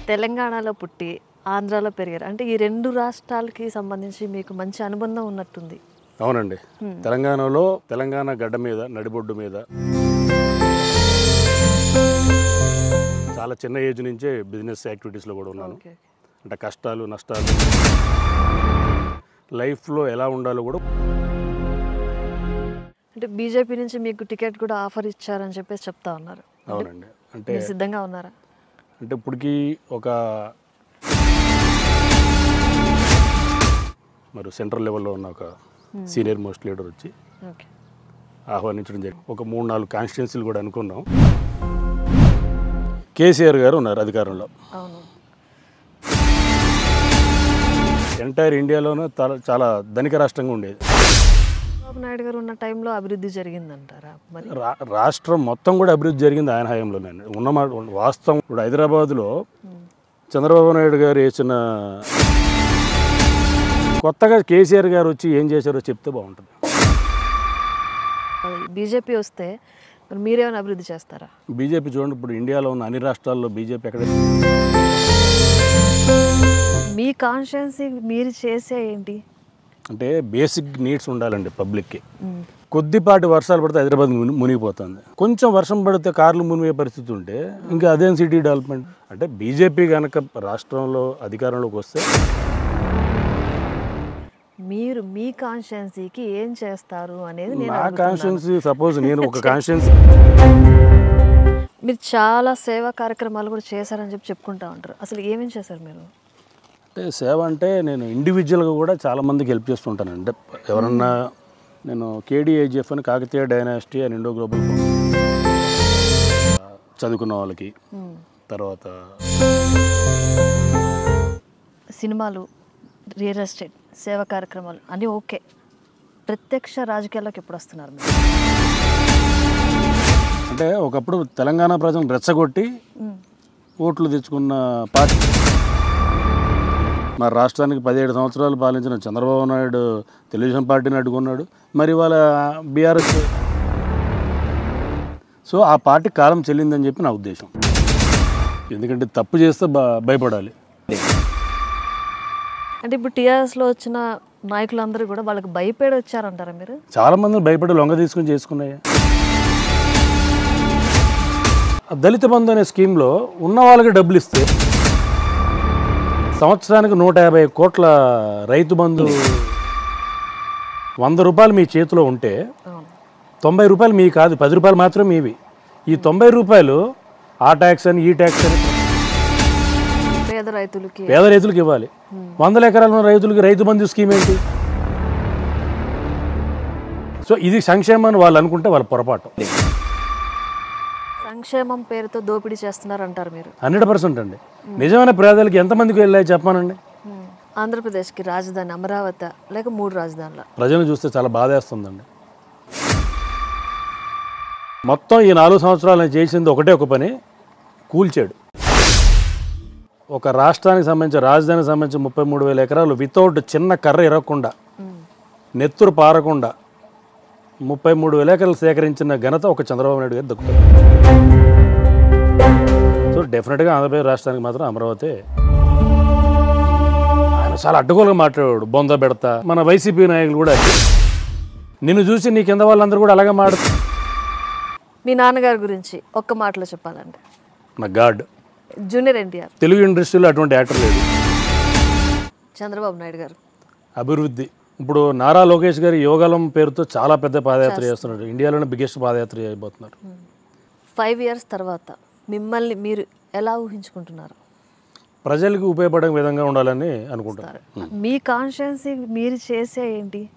తెలంగాణలో పుట్టి ఆంధ్రాలో పెరిగారు అంటే ఈ రెండు రాష్ట్రాలకి సంబంధించి మీకు మంచి అనుబంధం ఉన్నట్టుంది అవునండి తెలంగాణలో తెలంగాణ గడ్డ మీద నడిబొడ్డు మీద చాలా చిన్న ఏజ్ నుంచే బిజినెస్ యాక్టివిటీస్లో కూడా ఉన్నాను ఓకే అంటే కష్టాలు నష్టాలు లైఫ్లో ఎలా ఉండాలో కూడా అంటే బీజేపీ నుంచి మీకు టికెట్ కూడా ఆఫర్ ఇచ్చారని చెప్పేసి చెప్తా ఉన్నారు అవునండి అంటే మీరు సిద్ధంగా ఉన్నారా అంటే ఇప్పటికీ ఒక మరి సెంట్రల్ లెవెల్లో ఉన్న ఒక సీనియర్ మోస్ట్ లీడర్ వచ్చి ఓకే ఆహ్వానించడం జరిగింది ఒక మూడు నాలుగు కాన్స్టిట్యున్సీలు కూడా అనుకున్నాం కేసీఆర్ గారు ఉన్నారు అధికారంలో అవును ఎంటైర్ ఇండియాలోనే తల- చాలా ధనిక రాష్ట్రంగా ఉండేది చంద్రబాబు నాయుడు గారు ఉన్న టైంలో అభివృద్ధి జరిగిందంటారా మరి రా రాష్ట్రం మొత్తం కూడా అభివృద్ధి జరిగింది ఆయన హయాంలోనే ఉన్నమాట వాస్తవం ఇప్పుడు హైదరాబాద్లో చంద్రబాబు నాయుడు గారు వేసిన కొత్తగా కేసీఆర్ గారు వచ్చి ఏం చేశారో చెప్తే బాగుంటుంది బీజేపీ వస్తే మరి మీరేమైనా అభివృద్ధి చేస్తారా బీజేపీ చూడండి ఇప్పుడు ఇండియాలో ఉన్న అన్ని రాష్ట్రాల్లో బీజేపీ ఎక్కడ మీ కాన్షియన్సీ మీరు చేసే ఏంటి అంటే బేసిక్ నీడ్స్ ఉండాలండి పబ్లిక్కి కొద్దిపాటి వర్షాలు పడితే హైదరాబాద్ ముని- మునిగిపోతుంది కొంచెం వర్షం పడితే కార్లు మునిగే పరిస్థితి ఉంటే ఇంకా అదేం సిటీ డెవలప్మెంట్ అంటే బీజేపీ కనుక రాష్ట్రంలో అధికారంలోకి వస్తే మీరు మీ కాన్షియన్సీకి ఏం చేస్తారు అనేది నేను నా అడుగుతున్నాను. కాన్షియన్స్ సపోజ్ నేను ఒక కాన్షియన్స్ మీరు చాలా సేవా కార్యక్రమాలు కూడా చేశారని చెప్పి చెప్పుకుంటా ఉంటారు అసలు ఏమేం చేశారు మీరు అంటే సేవ అంటే నేను ఇండివిజువల్గా కూడా చాలా మందికి హెల్ప్ చేస్తుంటాను అంటే ఎవరన్నా నేను కేడిఐజిఎఫ్ అని Kakatiya dynasty and Indo global చదువుకున్న వాళ్ళకి మ్మ్. తర్వాత సినిమాలు రియల్ ఎస్టేట్ సేవా కార్యక్రమాలు అన్నీ ఓకే ప్రత్యక్ష రాజకీయాల్లోకి ఎప్పుడు వస్తున్నారు మీరు అంటే ఒకప్పుడు తెలంగాణ ప్రజలను రెచ్చగొట్టి మ్మ్. ఓట్లు తెచ్చుకున్న పార్టీ మరి రాష్ట్రానికి పదిహేడు సంవత్సరాలు పాలించిన చంద్రబాబు నాయుడు తెలుగుదేశం పార్టీని అడ్డుకున్నాడు మరి వాళ్ళ బీఆర్ఎస్ సో ఆ పార్టీ కాలం చెల్లిందని చెప్పి నా ఉద్దేశం ఎందుకంటే తప్పు చేస్తే బ- భయపడాలి అంటే ఇప్పుడు టీఆర్ఎస్లో వచ్చిన నాయకులందరూ కూడా వాళ్ళకి భయపడి వచ్చారంటారా మీరు చాలా మంది భయపడి లొంగ తీసుకుని చేసుకున్నాయి ఆ దళిత బంధు అనే స్కీమ్లో ఉన్న వాళ్ళకి డబ్బులు ఇస్తే సంవత్సరానికి నూట యాభై కోట్ల రైతు బంధు వంద రూపాయలు మీ చేతిలో ఉంటే అవును తొంభై రూపాయలు మీ కాదు పది రూపాయలు మాత్రమే మీవి ఈ తొంభై రూపాయలు ఆ ట్యాక్స్ అని ఈ ట్యాక్స్ అని పేద రైతులకి పేద రైతులకు ఇవ్వాలి వందల ఎకరాల ఉన్న రైతులకి రైతు బంధు స్కీమ్ ఏంటి సో ఇది సంక్షేమం అని వాళ్ళు అనుకుంటే వాళ్ళ పొరపాటు సంక్షేమం పేరుతో దోపిడీ చేస్తున్నారు అంటారు మీరు హండ్రెడ్ పర్సెంట్ అండి నిజమైన పేదలకి ఎంతమందికి వెళ్ళాయి చెప్పానండి మ్మ్. ఆంధ్రప్రదేశ్కి రాజధాని అమరావతి లేక మూడు రాజధానుల ప్రజలను చూస్తే చాలా బాధేస్తుందండి మొత్తం ఈ నాలుగు సంవత్సరాలు నేను చేసింది ఒకటే ఒక పని కూల్చాడు ఒక రాష్ట్రానికి సంబంధించి రాజధానికి సంబంధించి ముప్పై మూడు వేల ఎకరాలు వితౌట్ చిన్న కర్ర ఇరగకుండా నెత్తురు పారకుండా ముప్పై మూడు వేల ఎకరాలు సేకరించిన ఘనత ఒక చంద్రబాబు నాయుడు గారు దక్కుతుంది సో డెఫినెట్గా ఆంధ్రప్రదేశ్ రాష్ట్రానికి మాత్రం అమరావతి ఆయన చాలా అడ్డగోలుగా మాట్లాడాడు బొంద పెడతా మన వైసీపీ నాయకులు కూడా అదే. నిన్ను చూసి నీ కింద వాళ్ళందరూ కూడా అలాగే మాడు మీ నాన్నగారి గురించి ఒక్క మాటలో చెప్పాలంటే నా గాడ్ జూనియర్ ఎన్టీఆర్ తెలుగు ఇండస్ట్రీలో అటువంటి యాక్టర్ లేదు చంద్రబాబు నాయుడు గారు అభివృద్ధి ఇప్పుడు నారా లోకేష్ గారి యోగాలం పేరుతో చాలా పెద్ద పాదయాత్ర చేస్తున్నాడు ఇండియాలోనే బిగ్గెస్ట్ పాదయాత్ర చేయబోతున్నారు ఫైవ్ ఇయర్స్ తర్వాత మిమ్మల్ని మీరు ఎలా ఊహించుకుంటున్నారు ప్రజలకు ఉపయోగపడే విధంగా ఉండాలని అనుకుంటారు మీ కాన్షియన్సీ మీరు చేసే ఏంటి